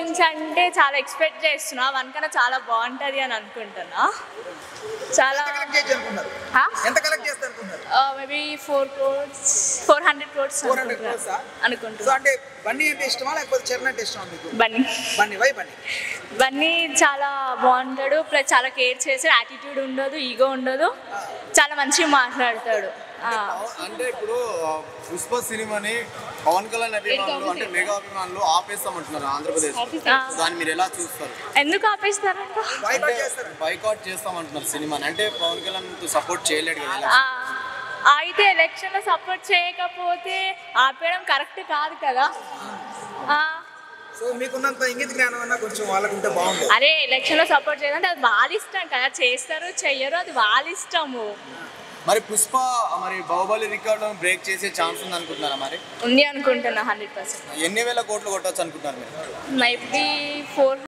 నుంచి అంటే చాలా ఎక్స్పెక్ట్ చేస్తున్నా వన్ కన్నా చాలా బాగుంటుంది అని అనుకుంటున్నా చాలా ఎంత కలెక్ట్ చేయొచ్చు అనుకున్నారు ఎంత కలెక్ట్ చేస్తారు అనుకున్నారు maybe four crores four hundred crores 400 crores ఆ? సో అనుకుంటున్నా అంటే బన్నీ అంటే ఇష్టమా లేకపోతే చరణ్ అంటే ఇష్టమా మీకు బన్నీ బన్నీ వై బన్నీ బన్నీ చాలా బాగుంటాడు ప్లస్ చాలా కేర్ చేసి యాటిట్యూడ్ ఉండదు ఈగో ఉండదు చాలా మంచిగా మాట్లాడతాడు ఆ. అంటే ఇప్పుడు ఆ, పుష్ప సినిమాని పవన్ కళ్యాణ్ అభిమానులు అంటే మెగా అభిమానులు ఆపేస్తామంటున్నారు ఆంధ్రప్రదేశ్ ఆ. దాన్ని మీరు ఎలా చూస్తారు ఎందుకు ఆపేస్తారంట బాయ్కాట్ చేస్తారు బైకాట్ చేస్తామంటున్నారు సినిమాని అంటే పవన్ కళ్యాణ్ సపోర్ట్ చేయలేడు కదా ఇలా. ఆ, అయితే ఎలక్షన్లో సపోర్ట్ చేయకపోతే ఆపేయడం కరెక్ట్ కాదు కదా ఆ, సో మీకున్నంత ఇంగిత జ్ఞానం అన్నా కొంచెం వాళ్ళకు ఉంటే బాగుంది అరే ఎలక్షన్లో సపోర్ట్ చేయాలంటే అది వాళ్ళ ఇష్టం కదా చేస్తారు చెయ్యరు అది వాళ్ళ ఇష్టము మరి పుష్ప మరి బాహుబలి రికార్డు బ్రేక్ చేసే ఛాన్స్ ఉంది అనుకుంటున్నారా మరి ఉంది అనుకుంటున్నా హండ్రెడ్ పర్సెంట్ ఎన్ని వేల కోట్లు కొట్టచ్చు అనుకుంటున్నారు మీరు మేబీ ఫోర్